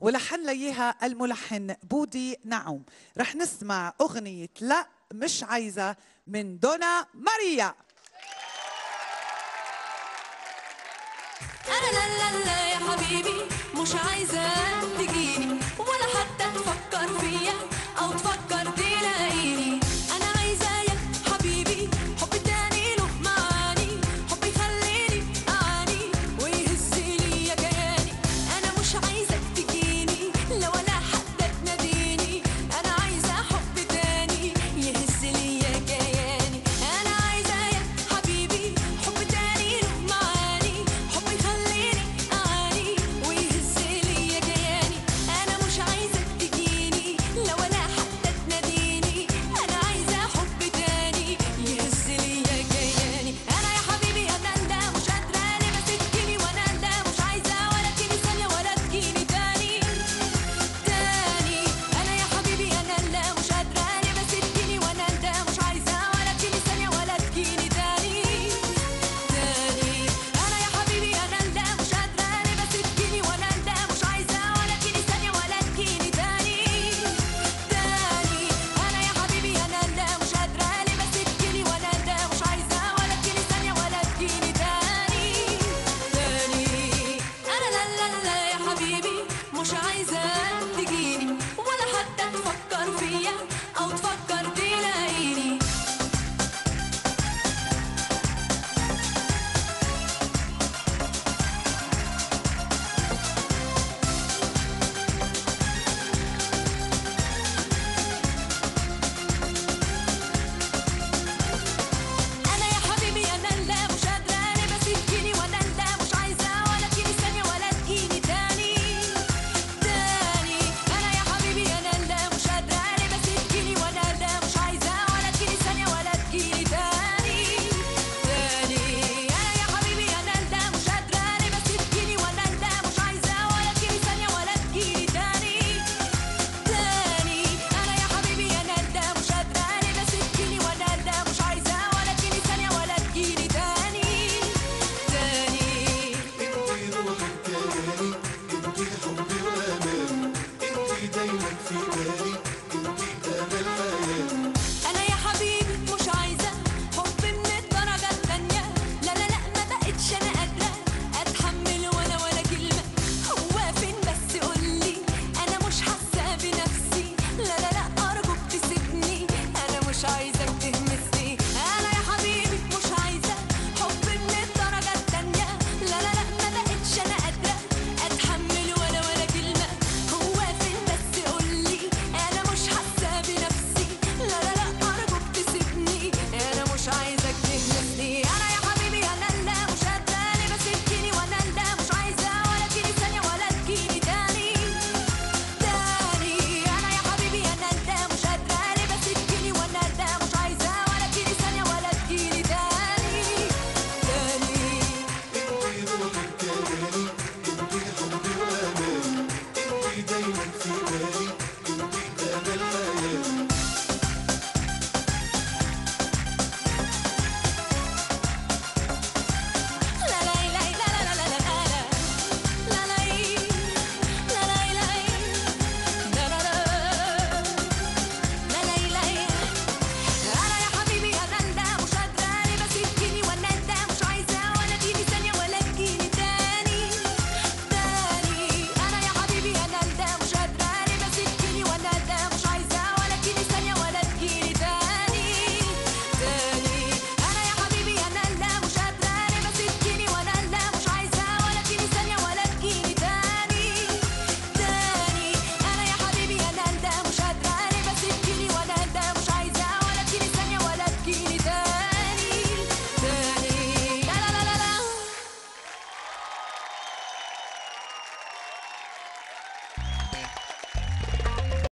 ولحن لي اياها الملحن بودي نعوم رح نسمع اغنيه لا مش عايزه من دونا ماريا انا لا لا لا يا حبيبي مش عايزه تجيني ولا حتى تفكر فيا او تفكر تلاقيني انا عايزه يا حبيبي حب تاني له معاني حب يخليني اعاني ويهز لي يا كياني انا مش عايزك تجيني لا ولا حتى تناديني انا عايزه حب تاني يهز لي يا كياني انا عايزه يا حبيبي حب تاني له معاني حب يخليني اعاني ويهز لي يا كياني انا مش عايزك تجيني لا ولا حتى تناديني انا عايزه حب تاني يهز لي يا كياني انا يا حبيبي انا انت مش قادره ليه بس تجيني وانا انت مش عايزه ولا تجيني ثانيه ولا تجيني تاني تاني انا يا حبيبي انا لا مش قادره ليه بس تجيني وانا انت مش عايزه ولا تجيني ثانيه ولا تجيني تاني تاني انا يا حبيبي انا لا مش قادره ليه بس تجيني وانا انت مش عايزه ولا تجيني ثانيه ولا تجيني تاني تاني انا يا حبيبي انا لا مش قادره ليه بس تجيني وانا انت مش عايزه ولا تجيني ثانيه ولا تجيني تاني تاني انا لا لا لا يا حبيبي مش عايزه تجيني ولا حتى تفكر فيا